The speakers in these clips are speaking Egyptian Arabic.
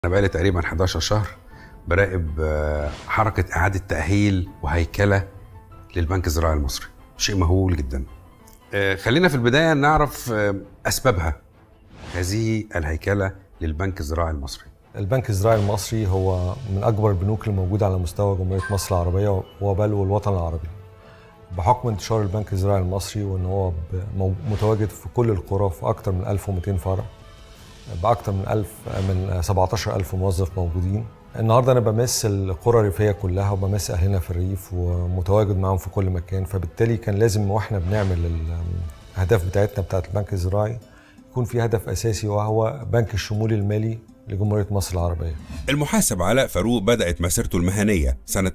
انا بقالي تقريبا 11 شهر براقب آه، حركه اعاده تاهيل وهيكله للبنك الزراعي المصري شيء مهول جدا آه، خلينا في البدايه نعرف آه، اسبابها هذه الهيكله للبنك الزراعي المصري البنك الزراعي المصري هو من اكبر البنوك الموجوده على مستوى جمهوريه مصر العربيه وبل والوطن العربي بحكم انتشار البنك الزراعي المصري وان هو ب- مو- متواجد في كل القرى في اكثر من 1200 فرع باكثر من 1000 من 17000 موظف موجودين النهارده انا بمس القرى الريفيه كلها وبمس اهلنا في الريف ومتواجد معاهم في كل مكان فبالتالي كان لازم واحنا بنعمل الاهداف بتاعتنا بتاعت البنك الزراعي يكون في هدف اساسي وهو بنك الشمول المالي لجمهوريه مصر العربيه المحاسب علاء فاروق بدأت مسيرته المهنية سنة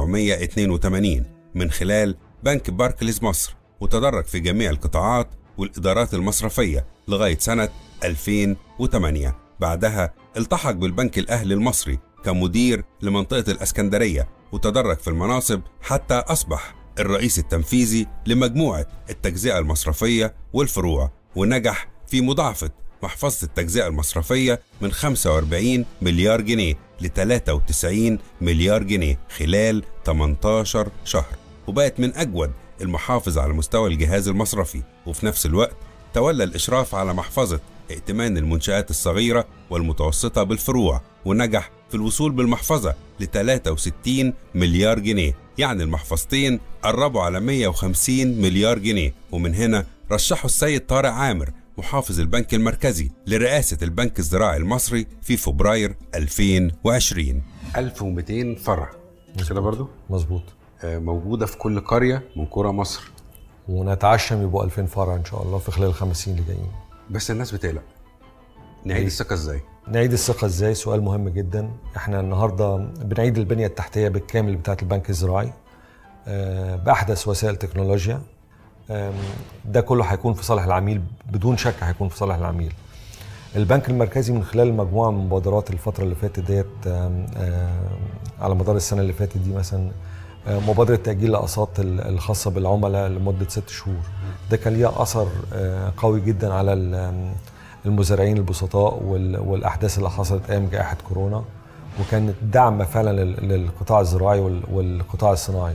1982 من خلال بنك باركليز مصر وتدرج في جميع القطاعات والإدارات المصرفية لغاية سنة 2008 بعدها التحق بالبنك الأهلي المصري كمدير لمنطقة الأسكندرية وتدرج في المناصب حتى أصبح الرئيس التنفيذي لمجموعة التجزئة المصرفية والفروع ونجح في مضاعفة محفظة التجزئة المصرفية من 45 مليار جنيه ل 93 مليار جنيه خلال 18 شهر وبقت من أجود المحافظ على مستوى الجهاز المصرفي وفي نفس الوقت تولى الإشراف على محفظة ائتمان المنشآت الصغيرة والمتوسطة بالفروع ونجح في الوصول بالمحفظة ل 63 مليار جنيه يعني المحفظتين قربوا على 150 مليار جنيه ومن هنا رشحوا السيد طارق عامر محافظ البنك المركزي لرئاسة البنك الزراعي المصري في فبراير 2020 1200 فرع مش كده برضو مظبوط آه، موجوده في كل قريه من قرى مصر ونتعشم يبقوا 2000 فرع ان شاء الله في خلال الخمس سنين اللي جايين بس الناس بتقلق نعيد الثقه ازاي نعيد الثقة ازاي؟ سؤال مهم جدا. احنا النهارده بنعيد البنية التحتية بالكامل بتاعة البنك الزراعي آه، بأحدث وسائل التكنولوجيا. آم، ده كله هيكون في صالح العميل بدون شك هيكون في صالح العميل. البنك المركزي من خلال مجموعة من مبادرات الفترة اللي فاتت ديت آم، آم، على مدار السنة اللي فاتت دي مثلا آه، مبادرة تأجيل الأقساط ال- الخاصة بالعملاء لمدة ست شهور ده كان ليها أثر آه، قوي جدا على ال- آم، المزارعين البسطاء وال- والأحداث اللي حصلت أيام جائحة كورونا وكانت دعم فعلا لل- للقطاع الزراعي وال- والقطاع الصناعي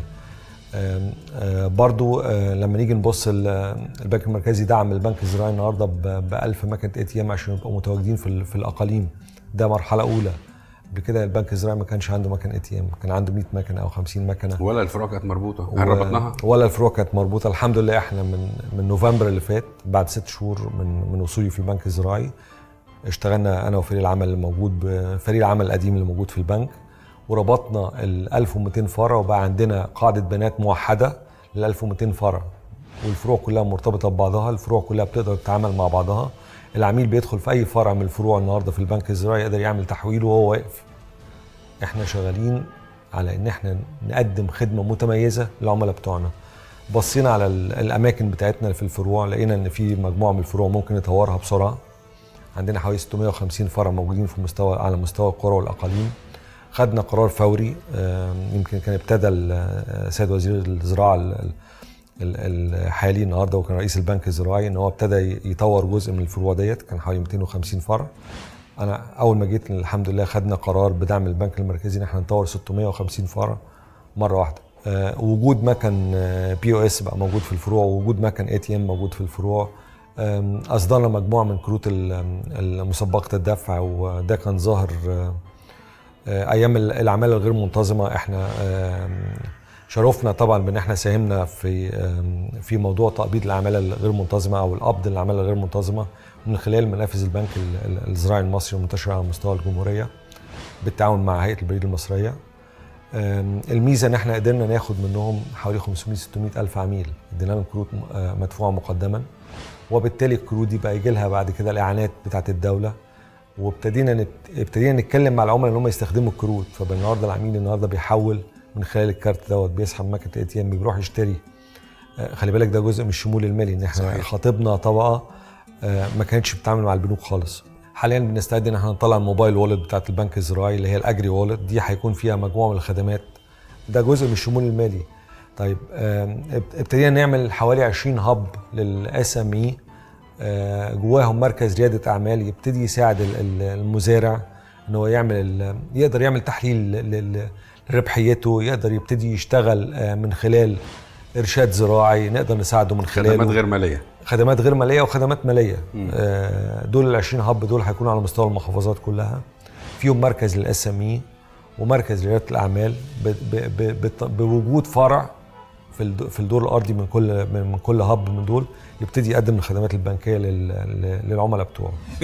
آم، آه، برضو آه، لما نيجي نبص ال- البنك المركزي دعم البنك الزراعي النهارده ب 1000 مكنه اي تي ام عشان يبقوا متواجدين في ال- في الاقاليم ده مرحله اولى قبل كده البنك الزراعي ما كانش عنده مكن اي تي ام كان عنده 100 مكنه او 50 مكنه ولا الفروع كانت مربوطه و- هل ربطناها ولا الفروع كانت مربوطه الحمد لله احنا من من نوفمبر اللي فات بعد ست شهور من من وصولي في البنك الزراعي اشتغلنا انا وفريق العمل اللي موجود ب- فريق العمل القديم اللي موجود في البنك وربطنا ال 1200 فرع وبقى عندنا قاعده بيانات موحده لل 1200 فرع والفروع كلها مرتبطه ببعضها الفروع كلها بتقدر تتعامل مع بعضها العميل بيدخل في اي فرع من الفروع النهارده في البنك الزراعي يقدر يعمل تحويله وهو واقف احنا شغالين على ان احنا نقدم خدمه متميزه للعملاء بتوعنا بصينا على ال- الاماكن بتاعتنا في الفروع لقينا ان في مجموعه من الفروع ممكن نطورها بسرعه عندنا حوالي 650 فرع موجودين في مستوى على مستوى القرى والاقاليم خدنا قرار فوري آم، يمكن كان ابتدى ال- السيد وزير الزراعه ال- ال- ال- الحالي النهارده وكان رئيس البنك الزراعي ان هو ابتدى يطور جزء من الفروع ديت كان حوالي 250 فرع انا اول ما جيت الحمد لله خدنا قرار بدعم البنك المركزي ان احنا نطور 650 فرع مره واحده آه، وجود مكن بي او اس بقى موجود في الفروع ووجود مكن اي تي ام موجود في الفروع آم، اصدرنا مجموعه من كروت ال- مسبقه الدفع وده كان ظاهر آه، آه، ايام ال- العماله الغير منتظمه احنا آم، شرفنا طبعا بان احنا ساهمنا في آم، في موضوع تقبيض العماله الغير منتظمه او القبض للعماله الغير منتظمه من خلال منافذ البنك ال- ال- الزراعي المصري المنتشره على مستوى الجمهوريه بالتعاون مع هيئه البريد المصريه آم، الميزه ان احنا قدرنا ناخد منهم حوالي 500 600 الف عميل ادينا لهم كروت م- آه، مدفوعه مقدما وبالتالي الكروت دي بقى يجي لها بعد كده الاعانات بتاعت الدوله وابتدينا نت... ابتدينا نتكلم مع العملاء ان هم يستخدموا الكروت فالنهارده العميل النهارده بيحول من خلال الكارت دوت بيسحب ماكينه اي تي ام بيروح يشتري آه، خلي بالك ده جزء من الشمول المالي ان احنا صحيح. خاطبنا طبقه آه، ما كانتش بتتعامل مع البنوك خالص حاليا بنستعد ان احنا نطلع الموبايل وولت بتاعت البنك الزراعي اللي هي الاجري وولت دي هيكون فيها مجموعه من الخدمات ده جزء من الشمول المالي طيب آم، ابت- ابتدينا نعمل حوالي 20 هاب للاس ام اي جواهم مركز رياده اعمال يبتدي يساعد ال- ال- المزارع ان هو يعمل ال- يقدر يعمل تحليل ل- ل- لربحيته يقدر يبتدي يشتغل آه، من خلال ارشاد زراعي نقدر نساعده من خلاله خدمات غير ماليه خدمات غير ماليه وخدمات ماليه آه، دول ال 20 هب دول هيكونوا على مستوى المحافظات كلها فيهم مركز للاس ام اي ومركز لرياده الاعمال ب- ب- ب- بت- بوجود فرع في الد- في الدور الارضي من كل من من كل هب من دول يبتدي يقدم الخدمات البنكيه لل- لل- للعملاء بتوعه